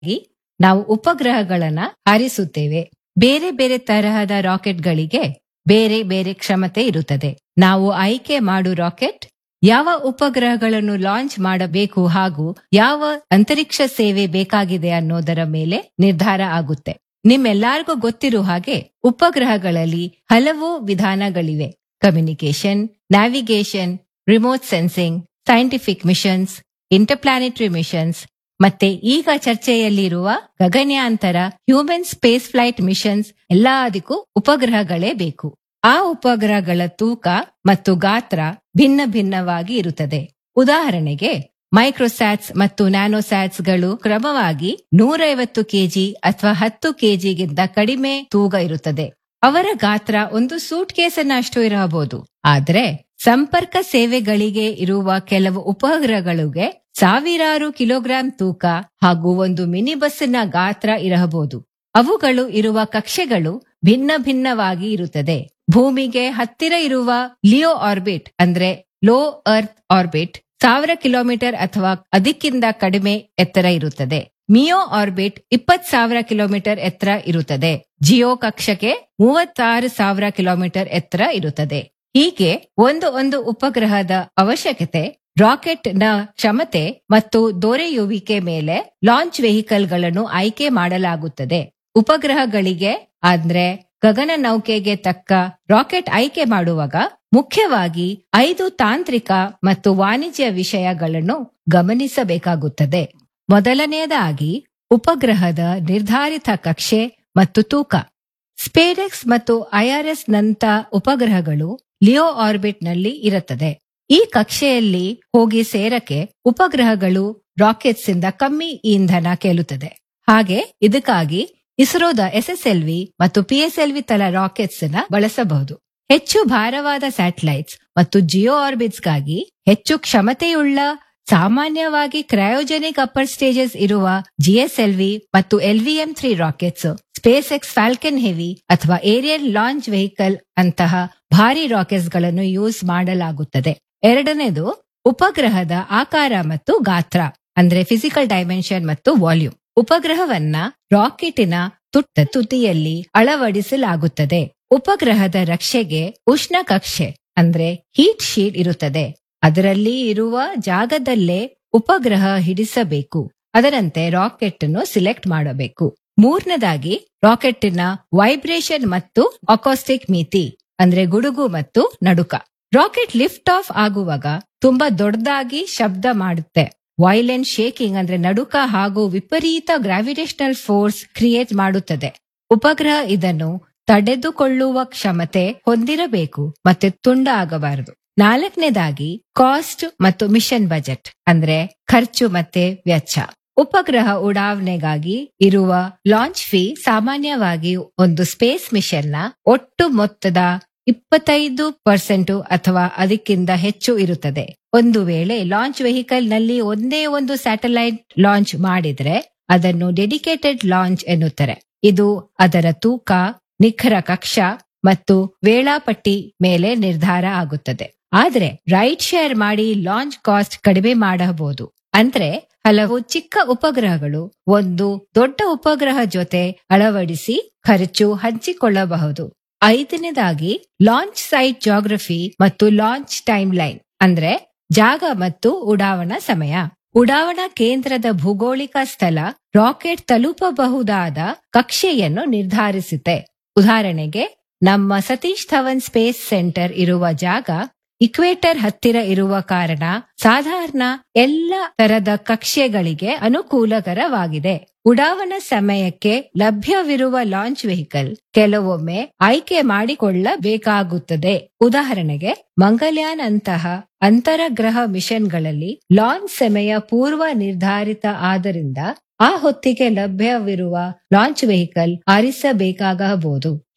ಈ ನಾವು ಉಪಗ್ರಹಗಳನ್ನ ಹಾರಿಸುತ್ತೇವೆ ಬೇರೆ ಬೇರೆ ತರಹದ ರಾಕೆಟ್ಗಳಿಗೆ ಬೇರೆ ಬೇರೆ ಕ್ಷಮತೆ ಇರುತ್ತದೆ ನಾವು ಆಯ್ಕೆ ಮಾಡು ರಾಕೆಟ್ ಯಾವ ಉಪಗ್ರಹಗಳನ್ನು ಲಾಂಚ್ ಮಾಡಬೇಕು ಹಾಗೂ ಯಾವ ಅಂತರಿಕ್ಷ ಸೇವೆ ಬೇಕಾಗಿದೆ ಅನ್ನೋದರ ಮೇಲೆ ನಿರ್ಧಾರ ಆಗುತ್ತೆ ನಿಮ್ಮೆಲ್ಲಾರ್ಗೂ ಗೊತ್ತಿರೋ ಹಾಗೆ ಉಪಗ್ರಹಗಳಲ್ಲಿ ಹಲವು ವಿಧಾನಗಳಿವೆ communication navigation remote sensing scientific missions interplanetary missions ಮತ್ತೆ ಈಗ ಚರ್ಚೆಯಲ್ಲಿರುವ ಗಗನಯಾಂತರ ಹ್ಯೂಮನ್ ಸ್ಪೇಸ್ ಫ್ಲೈಟ್ ಮಿಷನ್ಸ್ ಎಲ್ಲದಕ್ಕೂ ಉಪಗ್ರಹಗಳೇ ಬೇಕು ಆ ಉಪಗ್ರಹಗಳ ತೂಕ ಮತ್ತು ಗಾತ್ರ ಭಿನ್ನ ಭಿನ್ನವಾಗಿ ಇರುತ್ತದೆ ಉದಾಹರಣೆಗೆ ಮೈಕ್ರೋಸ್ಯಾಟ್ಸ್ ಮತ್ತು ನ್ಯಾನೋಸ್ಯಾಟ್ಸ್ ಗಳು ಕ್ರಮವಾಗಿ ನೂರೈವತ್ತು ಕೆಜಿ ಅಥವಾ ಹತ್ತು ಕೆಜಿಗಿಂತ ಕಡಿಮೆ ತೂಗ ಇರುತ್ತದೆ ಅವರ ಗಾತ್ರ ಒಂದು ಸೂಟ್ ಕೇಸನ್ನಷ್ಟು ಇರಬಹುದು ಆದ್ರೆ ಸಂಪರ್ಕ ಸೇವೆಗಳಿಗೆ ಇರುವ ಕೆಲವು ಉಪಗ್ರಹಗಳಿಗೆ ಸಾವಿರಾರು ಕಿಲೋಗ್ರಾಂ ತೂಕ ಹಾಗೂ ಒಂದು ಮಿನಿ ಬಸ್ಸಿನ ಗಾತ್ರ ಇರಬಹುದು ಅವುಗಳು ಇರುವ ಕಕ್ಷೆಗಳು ಭಿನ್ನ ಭಿನ್ನವಾಗಿ ಇರುತ್ತದೆ ಭೂಮಿಗೆ ಹತ್ತಿರ ಇರುವ ಲಿಯೋ ಆರ್ಬಿಟ್ ಅಂದ್ರೆ ಲೋ ಅರ್ತ್ ಆರ್ಬಿಟ್ ಸಾವಿರ ಕಿಲೋಮೀಟರ್ ಅಥವಾ ಅದಕ್ಕಿಂತ ಕಡಿಮೆ ಎತ್ತರ ಇರುತ್ತದೆ ಮಿಯೋ ಆರ್ಬಿಟ್ ಇಪ್ಪತ್ ಸಾವಿರ ಕಿಲೋಮೀಟರ್ ಎತ್ತರ ಇರುತ್ತದೆ ಜಿಯೋ ಕಕ್ಷಕ್ಕೆ ಮೂವತ್ತಾರು ಸಾವಿರ ಕಿಲೋಮೀಟರ್ ಎತ್ತರ ಇರುತ್ತದೆ ಹೀಗೆ ಒಂದು ಒಂದು ಉಪಗ್ರಹದ ಅವಶ್ಯಕತೆ ರಾಕೆಟ್ ನ ಕ್ಷಮತೆ ಮತ್ತು ದೊರೆಯುವಿಕೆ ಮೇಲೆ ಲಾಂಚ್ ವೆಹಿಕಲ್ ಗಳನ್ನು ಆಯ್ಕೆ ಮಾಡಲಾಗುತ್ತದೆ ಉಪಗ್ರಹಗಳಿಗೆ ಅಂದ್ರೆ ಗಗನ ನೌಕೆಗೆ ತಕ್ಕ ರಾಕೆಟ್ ಆಯ್ಕೆ ಮಾಡುವಾಗ ಮುಖ್ಯವಾಗಿ ಐದು ತಾಂತ್ರಿಕ ಮತ್ತು ವಾಣಿಜ್ಯ ವಿಷಯಗಳನ್ನು ಗಮನಿಸಬೇಕಾಗುತ್ತದೆ ಮೊದಲನೆಯದಾಗಿ ಉಪಗ್ರಹದ ನಿರ್ಧಾರಿತ ಕಕ್ಷೆ ಮತ್ತು ತೂಕ ಸ್ಪೇಡೆಕ್ಸ್ ಮತ್ತು ಐಆರ್ಎಸ್ ನಂತ ಉಪಗ್ರಹಗಳು ಲಿಯೋ ಆರ್ಬಿಟ್ ನಲ್ಲಿ ಇರುತ್ತದೆ ಈ ಕಕ್ಷೆಯಲ್ಲಿ ಹೋಗಿ ಸೇರಕ್ಕೆ ಉಪಗ್ರಹಗಳು ರಾಕೆಟ್ಸ್ ಇಂದ ಕಮ್ಮಿ ಇಂಧನ ಕೇಳುತ್ತದೆ ಹಾಗೆ ಇದಕ್ಕಾಗಿ ಇಸ್ರೋದ ಎಸ್ಎಸ್ಎಲ್ವಿ ಮತ್ತು ಪಿಎಸ್ಎಲ್ವಿ ತಲ ರಾಕೆಟ್ಸ್ ನ ಬಳಸಬಹುದು ಹೆಚ್ಚು ಭಾರವಾದ ಸ್ಯಾಟಲೈಟ್ಸ್ ಮತ್ತು ಜಿಯೋ ಆರ್ಬಿಟ್ಸ್ ಗಾಗಿ ಹೆಚ್ಚು ಕ್ಷಮತೆಯುಳ್ಳ ಸಾಮಾನ್ಯವಾಗಿ ಕ್ರಯೋಜೆನಿಕ್ ಅಪ್ಪರ್ ಸ್ಟೇಜಸ್ ಇರುವ ಜಿಎಸ್ಎಲ್ವಿ ಮತ್ತು LVM three rockets SpaceX Falcon Heavy ಅಥವಾ ಏರಿಯಲ್ ಲಾಂಚ್ ವೆಹಿಕಲ್ ಅಂತಹ ಭಾರಿ ರಾಕೆಟ್ಸ್ ಗಳನ್ನು ಯೂಸ್ ಮಾಡಲಾಗುತ್ತದೆ ಎರಡನೇದು ಉಪಗ್ರಹದ ಆಕಾರ ಮತ್ತು ಗಾತ್ರ ಅಂದ್ರೆ ಫಿಸಿಕಲ್ ಡೈಮೆನ್ಷನ್ ಮತ್ತು ವಾಲ್ಯೂಮ್ ಉಪಗ್ರಹವನ್ನ ರಾಕೆಟಿನ ತುಟ್ಟ ತುದಿಯಲ್ಲಿ ಅಳವಡಿಸಲಾಗುತ್ತದೆ ಉಪಗ್ರಹದ ರಕ್ಷೆಗೆ ಉಷ್ಣ ಕಕ್ಷೆ ಅಂದ್ರೆ ಹೀಟ್ ಶೀಟ್ ಇರುತ್ತದೆ ಅದರಲ್ಲಿ ಇರುವ ಜಾಗದಲ್ಲೇ ಉಪಗ್ರಹ ಹಿಡಿಸಬೇಕು ಅದರಂತೆ ರಾಕೆಟ್ ಅನ್ನು ಸಿಲೆಕ್ಟ್ ಮಾಡಬೇಕು ಮೂರನೇದಾಗಿ ರಾಕೆಟ್ಟಿನ ವೈಬ್ರೇಷನ್ ಮತ್ತು ಅಕೋಸ್ಟಿಕ್ ಮಿತಿ ಅಂದ್ರೆ ಗುಡುಗು ಮತ್ತು ನಡುಕ ರಾಕೆಟ್ ಲಿಫ್ಟ್ ಆಫ್ ಆಗುವಾಗ ತುಂಬಾ ದೊಡ್ಡದಾಗಿ ಶಬ್ದ ಮಾಡುತ್ತೆ ವೈಲೆಂಟ್ ಶೇಕಿಂಗ್ ಅಂದ್ರೆ ನಡುಕ ಹಾಗೂ ವಿಪರೀತ ಗ್ರಾವಿಟೇಷನಲ್ ಫೋರ್ಸ್ ಕ್ರಿಯೇಟ್ ಮಾಡುತ್ತದೆ ಉಪಗ್ರಹ ಇದನ್ನು ತಡೆದುಕೊಳ್ಳುವ ಕ್ಷಮತೆ ಹೊಂದಿರಬೇಕು ಮತ್ತೆ ತುಂಡ ಆಗಬಾರದು ನಾಲ್ಕನೇದಾಗಿ ಕಾಸ್ಟ್ ಮತ್ತು ಮಿಷನ್ ಬಜೆಟ್ ಅಂದ್ರೆ ಖರ್ಚು ಮತ್ತೆ ವೆಚ್ಚ ಉಪಗ್ರಹ ಉಡಾವಣೆಗಾಗಿ ಇರುವ ಲಾಂಚ್ ಫೀ ಸಾಮಾನ್ಯವಾಗಿ ಒಂದು ಸ್ಪೇಸ್ ಮಿಷನ್ ನ ಒಟ್ಟು ಮೊತ್ತದ ಇಪ್ಪತ್ತೈದು ಪರ್ಸೆಂಟ್ ಅಥವಾ ಅದಕ್ಕಿಂತ ಹೆಚ್ಚು ಇರುತ್ತದೆ ಒಂದು ವೇಳೆ ಲಾಂಚ್ ವೆಹಿಕಲ್ ನಲ್ಲಿ ಒಂದೇ ಒಂದು ಸ್ಯಾಟಲೈಟ್ ಲಾಂಚ್ ಮಾಡಿದ್ರೆ ಅದನ್ನು ಡೆಡಿಕೇಟೆಡ್ ಲಾಂಚ್ ಎನ್ನುತ್ತಾರೆ ಇದು ಅದರ ತೂಕ ನಿಖರ ಕಕ್ಷ ಮತ್ತು ವೇಳಾಪಟ್ಟಿ ಮೇಲೆ ನಿರ್ಧಾರ ಆಗುತ್ತದೆ ಆದ್ರೆ ರೈಟ್ ಶೇರ್ ಮಾಡಿ ಲಾಂಚ್ ಕಾಸ್ಟ್ ಕಡಿಮೆ ಮಾಡಬಹುದು ಅಂದ್ರೆ ಹಲವು ಚಿಕ್ಕ ಉಪಗ್ರಹಗಳು ಒಂದು ದೊಡ್ಡ ಉಪಗ್ರಹ ಜೊತೆ ಅಳವಡಿಸಿ ಖರ್ಚು ಹಂಚಿಕೊಳ್ಳಬಹುದು ಐದನೇದಾಗಿ ಲಾಂಚ್ ಸೈಟ್ ಜಾಗ್ರಫಿ ಮತ್ತು ಲಾಂಚ್ ಟೈಮ್ ಲೈನ್ ಅಂದ್ರೆ ಜಾಗ ಮತ್ತು ಉಡಾವಣಾ ಸಮಯ ಉಡಾವಣಾ ಕೇಂದ್ರದ ಭೂಗೋಳಿಕ ಸ್ಥಳ ರಾಕೆಟ್ ತಲುಪಬಹುದಾದ ಕಕ್ಷೆಯನ್ನು ನಿರ್ಧರಿಸುತ್ತೆ ಉದಾಹರಣೆಗೆ ನಮ್ಮ ಸತೀಶ್ ಧವನ್ ಸ್ಪೇಸ್ ಸೆಂಟರ್ ಇರುವ ಜಾಗ ಇಕ್ವೇಟರ್ ಹತ್ತಿರ ಇರುವ ಕಾರಣ ಸಾಧಾರಣ ಎಲ್ಲ ತರದ ಕಕ್ಷೆಗಳಿಗೆ ಅನುಕೂಲಕರವಾಗಿದೆ ಉಡಾವಣಾ ಸಮಯಕ್ಕೆ ಲಭ್ಯವಿರುವ ಲಾಂಚ್ ವೆಹಿಕಲ್ ಕೆಲವೊಮ್ಮೆ ಆಯ್ಕೆ ಮಾಡಿಕೊಳ್ಳಬೇಕಾಗುತ್ತದೆ ಉದಾಹರಣೆಗೆ ಮಂಗಲ್ಯಾನ್ ಅಂತಹ ಅಂತರಗ್ರಹ ಮಿಷನ್ಗಳಲ್ಲಿ ಲಾಂಚ್ ಸಮಯ ಪೂರ್ವ ನಿರ್ಧಾರಿತ ಆದ್ದರಿಂದ ಆ ಹೊತ್ತಿಗೆ ಲಭ್ಯವಿರುವ ಲಾಂಚ್ ವೆಹಿಕಲ್ ಆರಿಸಬೇಕಾಗಬಹುದು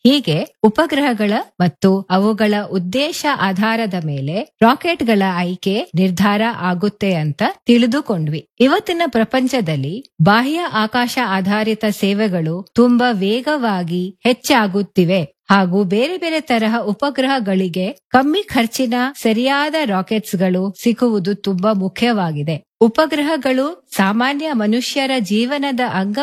ಹೀಗೆ ಉಪಗ್ರಹಗಳ ಮತ್ತು ಅವುಗಳ ಉದ್ದೇಶ ಆಧಾರದ ಮೇಲೆ ರಾಕೆಟ್ಗಳ ಆಯ್ಕೆ ನಿರ್ಧಾರ ಆಗುತ್ತೆ ಅಂತ ತಿಳಿದುಕೊಂಡ್ವಿ ಇವತ್ತಿನ ಪ್ರಪಂಚದಲ್ಲಿ ಬಾಹ್ಯ ಆಕಾಶ ಆಧಾರಿತ ಸೇವೆಗಳು ತುಂಬಾ ವೇಗವಾಗಿ ಹೆಚ್ಚಾಗುತ್ತಿವೆ ಹಾಗೂ ಬೇರೆ ಬೇರೆ ತರಹ ಉಪಗ್ರಹಗಳಿಗೆ ಕಮ್ಮಿ ಖರ್ಚಿನ ಸರಿಯಾದ ರಾಕೆಟ್ಸ್ಗಳು ಸಿಕ್ಕುವುದು ತುಂಬಾ ಮುಖ್ಯವಾಗಿದೆ ಉಪಗ್ರಹಗಳು ಸಾಮಾನ್ಯ ಮನುಷ್ಯರ ಜೀವನದ ಅಂಗ